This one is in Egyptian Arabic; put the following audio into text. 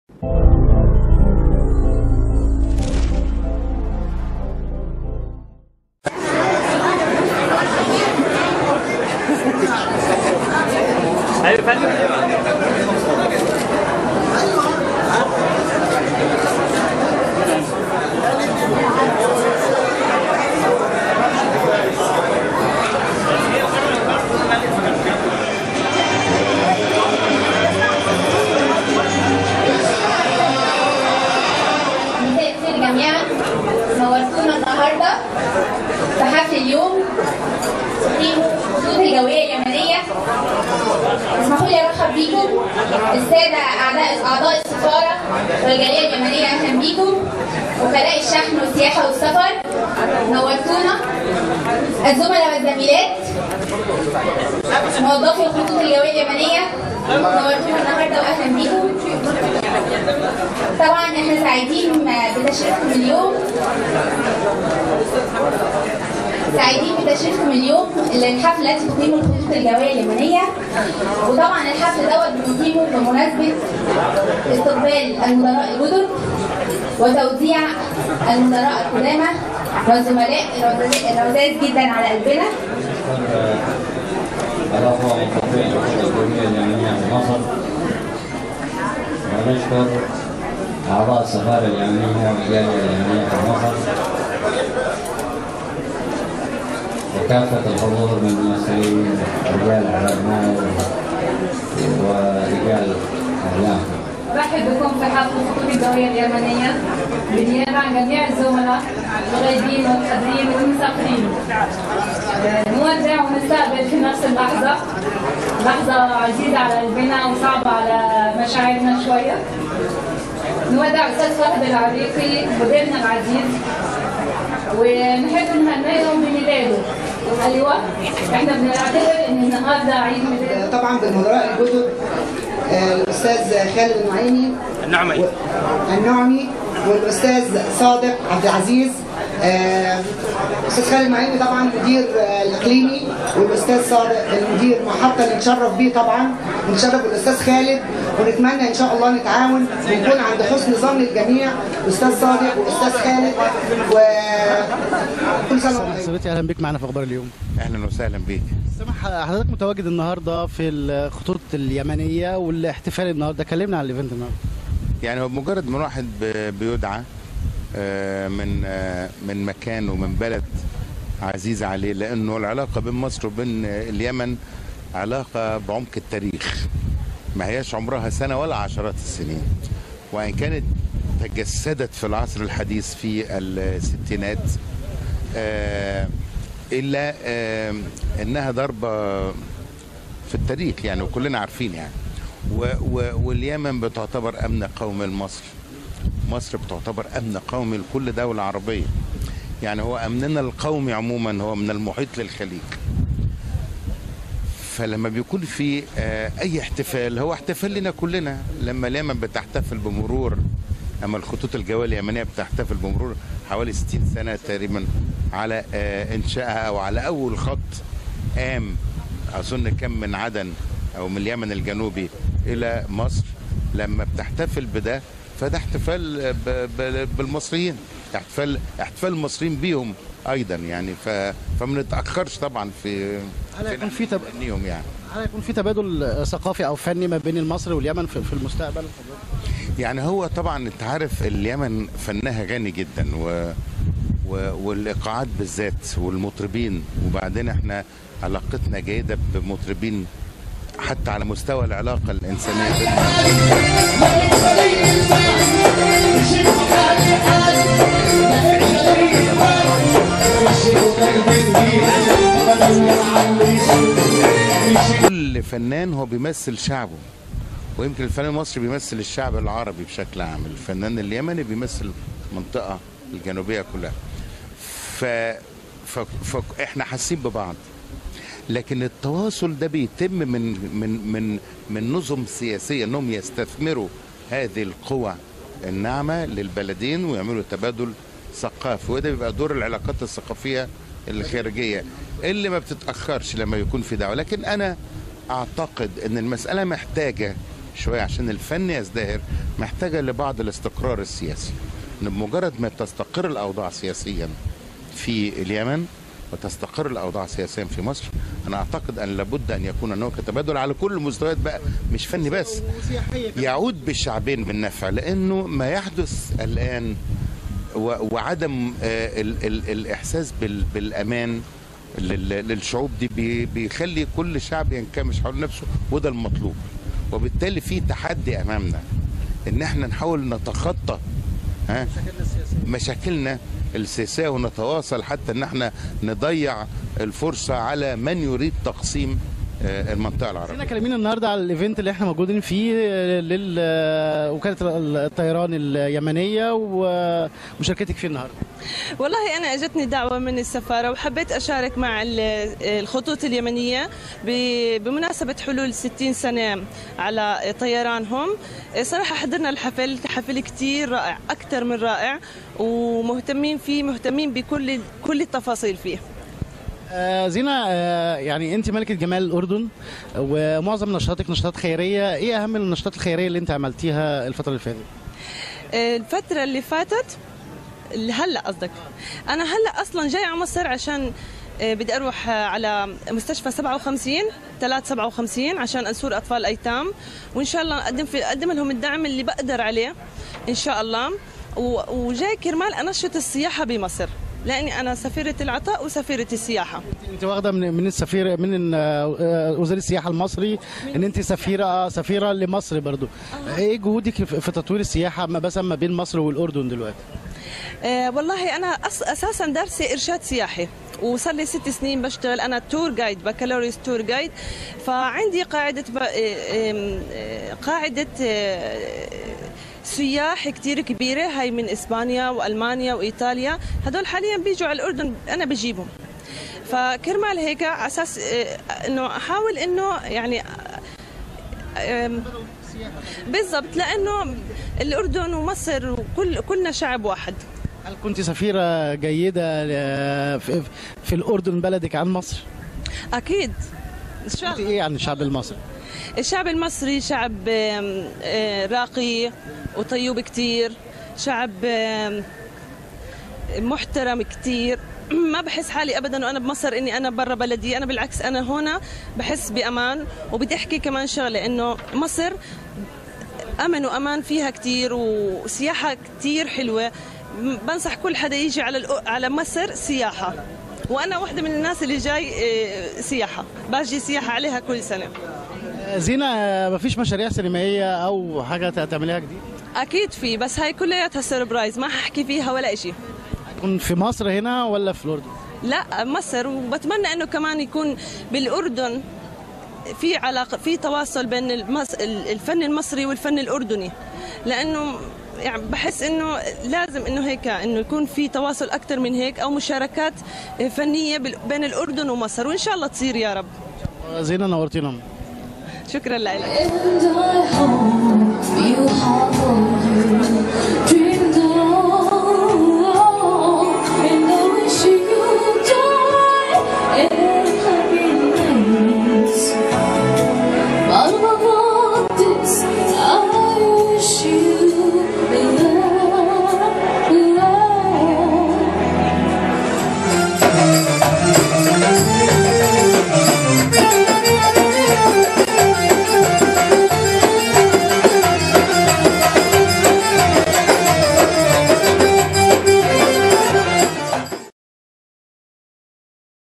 ايوه يا فندم مساء الخير جميعا نورتونا النهارده في حفل اليوم تقييم الخطوط الجويه اليمنيه اسمحوا لي ارحب بيكم الساده اعضاء اعضاء السفاره والجاليه اليمنيه اهلا بيكم وكلاء الشحن والسياحه والسفر نورتونا الزملاء والزميلات موظفي الخطوط الجويه اليمنيه نورتونا النهارده واهلا بيكم طبعا احنا سعيدين بتشريفكم اليوم سعيدين بتشريفكم اليوم للحفلة التي تقيم الخطوط الجوية اليمنية وطبعا الحفل دوت بنقيمه بمناسبة استقبال المدراء الجدد وتوزيع المدراء القدامى والزملاء العزاز العزاز جدا على قلبنا الأخوة المتوفين الحكومية اليمنية في مصر ونشكر أعضاء السفارة اليمنية والجالية اليمنية في مصر وكافة الحضور من الممثلين رجال علماء ورجال إعلام برحب بكم في حفل الخطوط الجوية اليمنية بالنيابة عن جميع الزملاء الغايبين والحاضرين والمسافرين. آه، نودع ونستقبل في نفس اللحظة لحظة عزيزة على قلبنا وصعبة على مشاعرنا شوية. نودع أستاذ فهد العريقي مديرنا العزيز ونحب نهنئهم بميلاده. أيوه احنا بنعتبر إن النهارده عيد ميلاد طبعا بالمدراء الجدد آه، الاستاذ خالد النعيمي النعمي النعمي والاستاذ صادق عبد العزيز آه، الاستاذ خالد النعيمي طبعا مدير آه، الاقليمي والاستاذ صادق المدير محطه اللي نتشرف بيه طبعا ونتشرف بالاستاذ خالد ونتمنى ان شاء الله نتعاون ونكون عند حسن ظن الجميع الاستاذ صادق والاستاذ خالد وكل سنه وانتم طيبين. سبتي اهلا بك معنا في اخبار اليوم اهلا وسهلا بيك سامح حضرتك متواجد النهارده في الخطوط اليمنيه والاحتفال النهارده كلمنا عن الايفنت النهارده يعني هو مجرد ما واحد ب- بيدعى آه، من آه، من مكان ومن بلد عزيز عليه لانه العلاقه بين مصر وبين آه، اليمن علاقه بعمق التاريخ ما هياش عمرها سنه ولا عشرات السنين وان كانت تجسدت في العصر الحديث في الستينات آه، الا آه، انها ضربه في التاريخ يعني وكلنا عارفين يعني و و واليمن بتعتبر امن قومي لمصر مصر بتعتبر امن قومي لكل دوله عربيه يعني هو امننا القومي عموما هو من المحيط للخليج فلما بيكون في آه، اي احتفال هو احتفال لنا كلنا لما اليمن بتحتفل بمرور اما الخطوط الجويه اليمنيه بتحتفل بمرور حوالي 60 سنه تقريبا على آه، انشائها او على اول خط قام اظن كم من عدن او من اليمن الجنوبي الى مصر لما بتحتفل بده فده احتفال ب- ب- بالمصريين احتفال احتفال المصريين بيهم ايضا يعني ف فما نتاخرش طبعا في هل هيكون في تب... نيهم يعني هل هيكون في تبادل ثقافي او فني ما بين مصر واليمن في في المستقبل يعني هو طبعا انت عارف اليمن فنها غني جدا و... و... والايقاعات بالذات والمطربين وبعدين احنا علاقتنا جيده بمطربين حتى على مستوى العلاقه الانسانيه بيننا كل فنان هو بيمثل شعبه ويمكن الفنان المصري بيمثل الشعب العربي بشكل عام الفنان اليمني بيمثل المنطقة الجنوبية كلها ف... ف... فاحنا حاسين ببعض لكن التواصل ده بيتم من من من من نظم سياسيه انهم يستثمروا هذه القوى الناعمه للبلدين ويعملوا تبادل ثقافي وده بيبقى دور العلاقات الثقافيه الخارجيه اللي ما بتتاخرش لما يكون في دعوه لكن انا اعتقد ان المساله محتاجه شويه عشان الفن يزدهر محتاجه لبعض الاستقرار السياسي إن بمجرد ما تستقر الاوضاع سياسيا في اليمن وتستقر الاوضاع سياسيا في مصر انا اعتقد ان لابد ان يكون هناك تبادل على كل المستويات بقى مش فني بس يعود بالشعبين بالنفع لانه ما يحدث الان و- وعدم آه، ال- ال- الاحساس بال- بالامان لل- للشعوب دي بي- بيخلي كل شعب ينكمش حول نفسه وده المطلوب وبالتالي في تحدي امامنا ان احنا نحاول نتخطى ها مشاكلنا السياسيه ونتواصل حتى ان احنا نضيع الفرصه على من يريد تقسيم آه، المنطقه العربيه احنا كلامين النهارده على الايفنت اللي احنا موجودين فيه لوكاله الطيران اليمنيه ومشاركتك فيه النهارده والله أنا أجتني دعوة من السفارة وحبيت أشارك مع ال- الخطوط اليمنية ب- بمناسبة حلول 60 سنة على طيرانهم صراحة حضرنا الحفل حفل كتير رائع أكثر من رائع ومهتمين فيه مهتمين بكل كل التفاصيل فيه آه، زينة آه، يعني انت ملكة جمال الاردن ومعظم نشاطك نشاطات خيرية ايه اهم النشاطات الخيرية اللي انت عملتيها الفترة اللي فاتت الفترة اللي فاتت اللي هلا قصدك أنا هلا أصلا جاي على مصر عشان آه، بدي أروح آه، على مستشفى 57 3 57 عشان أنصر أطفال أيتام وإن شاء الله أقدم في أقدم لهم الدعم اللي بقدر عليه إن شاء الله و- وجاي كرمال أنشط السياحة بمصر لأني أنا سفيرة العطاء وسفيرة السياحة انت واخدة من من السفير من آه، آه، وزير السياحة المصري ان انت سفيرة آه، سفيرة لمصر برضو ايه جهودك في في تطوير السياحة ما مثلا ما بين مصر والاردن دلوقتي آه والله انا أص اساسا دارسه ارشاد سياحي وصار لي ست سنين بشتغل انا تور جايد بكالوريوس تور جايد فعندي قاعده ب... آه، آم، آه، قاعده آه، سياح كتير كبيرة هاي من إسبانيا وألمانيا وإيطاليا هدول حاليا بيجوا على الأردن أنا بجيبهم فكرمال هيك على أساس آه، إنه أحاول إنه يعني آم، بالضبط لأنه الأردن ومصر وكل كلنا شعب واحد هل كنت سفيرة جيدة آه، في, في الاردن بلدك عن مصر أكيد إن شاء قلتي الله ايه عن الشعب المصري الشعب المصري شعب آم، آه، راقي وطيوب كتير شعب آم، محترم كتير ما بحس حالي ابدا وانا بمصر اني انا برا بلدي انا بالعكس انا هنا بحس بامان وبدي احكي كمان شغله انه مصر امن وامان فيها كتير وسياحه كتير حلوه م- بنصح كل حدا يجي على الأ- على مصر سياحه وانا واحده من الناس اللي جاي آه، سياحه باجي سياحه عليها كل سنه آه، زينة آه، مفيش مشاريع سينمائية او حاجة تعمليها جديد اكيد في بس هاي كلياتها سربرايز ما ححكي فيها ولا إشي تكون في مصر هنا ولا في الاردن لا مصر وبتمنى انه كمان يكون بالاردن في علاقه في تواصل بين المص... الفن المصري والفن الاردني لانه يعني بحس انه لازم انه هيك انه يكون في تواصل اكثر من هيك او مشاركات فنيه بال- بين الاردن ومصر وان شاء الله تصير يا رب آه، زينة نورتينا شكرا لك And I hope you have